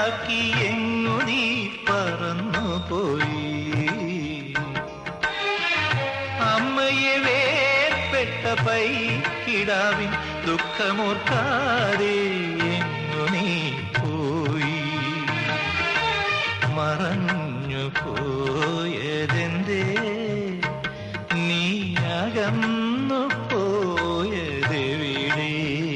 തനിച്ചാക്കി എങ്ങു നീ പറന്നു പോയി അമ്മയെ വേർപ്പെട്ട പൈക്കിടാവിൻ ദുഃഖമോർക്കാതെ എങ്ങു നീ പോയി മറഞ്ഞു പോയതെന്തേ നീ അകന്നു പോയതെവിടെ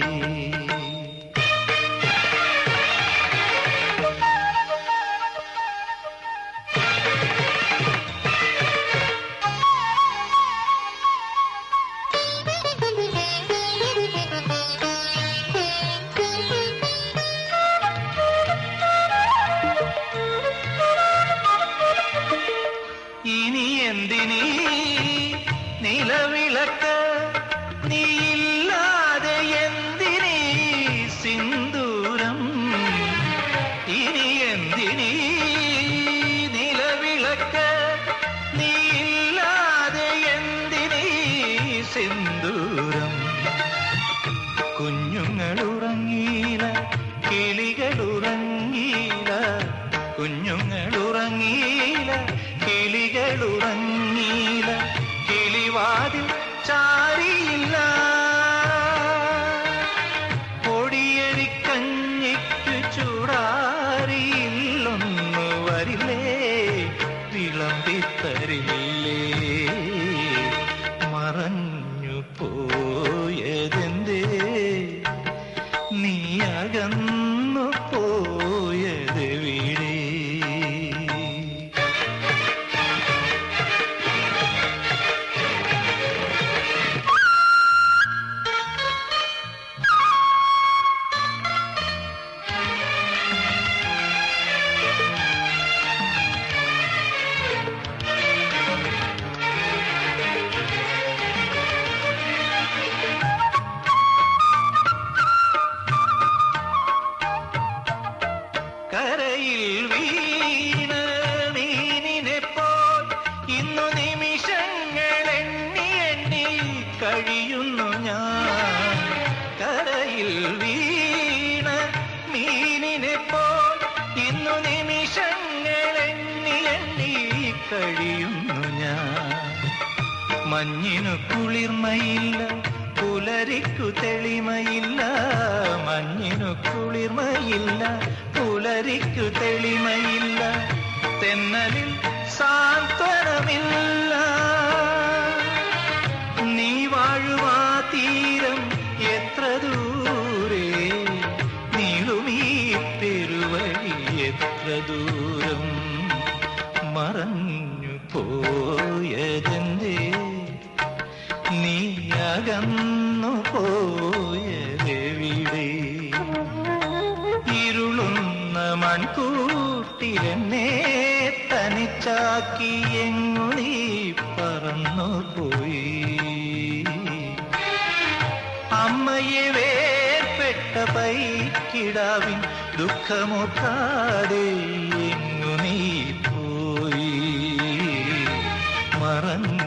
ഇനി എന്തിനീ നിലവിളക്ക് നീയില്ലാതെ എന്തിനീ സിന്ദൂരം ഇനി എന്തിനീ നിലവിളക്ക് നീയില്ലാതെ എന്തിനീ സിന്ദൂരം കുഞ്ഞുങ്ങളുറങ്ങീല കിളികളുറങ്ങീല കുഞ്ഞുങ്ങളുറങ്ങീല കിളികളുറങ്ങീല കിളിവാതിൽ ചാരിയില്ല പൊടിയരിക്കഞ്ഞിക്ക് ചൂടാറിയില്ലൊന്നു വരില്ലേ വിളമ്പിത്തരില്ലേ മറഞ്ഞു പോയതെന്തേ നീ അകന്നു പോയതെവിടെ കരയിൽ വീണ മീനിനെ പോൽ ഇന്നു നിമിഷങ്ങൾ എണ്ണി എണ്ണി കഴിയുന്നു ഞാൻ കരയിൽ വീണ മീനിനെ പോൽ ഇന്നു നിമിഷങ്ങൾ എണ്ണി എണ്ണി കഴിയുന്നു ഞാൻ മഞ്ഞിനു കുളിർമയില്ല പുലരിക്കു തെളിമയില്ല മഞ്ഞിനു കുളിർമയില്ല പുലരിക്കു തെളിമയില്ല തെന്നലിൽ സാന്ത്വനമില്ല നീ വാഴുവാ തീരം എത്ര ദൂരെ നീളുമീ പെരുവഴി എത്ര ദൂരം മറഞ്ഞു പോയതെന്തേ നീ അകന്നു പോയതെവിടെ ഇരുളുന്ന മൺകൂട്ടിലെന്നെ തനിച്ചാക്കി എങ്ങു നീ പറന്നു പോയി അമ്മയെ വേർപ്പെട്ട പൈക്കിടാവിൻ ദുഃഖമൊട്ടാതെ എങ്ങു നീ പോയി മറഞ്ഞു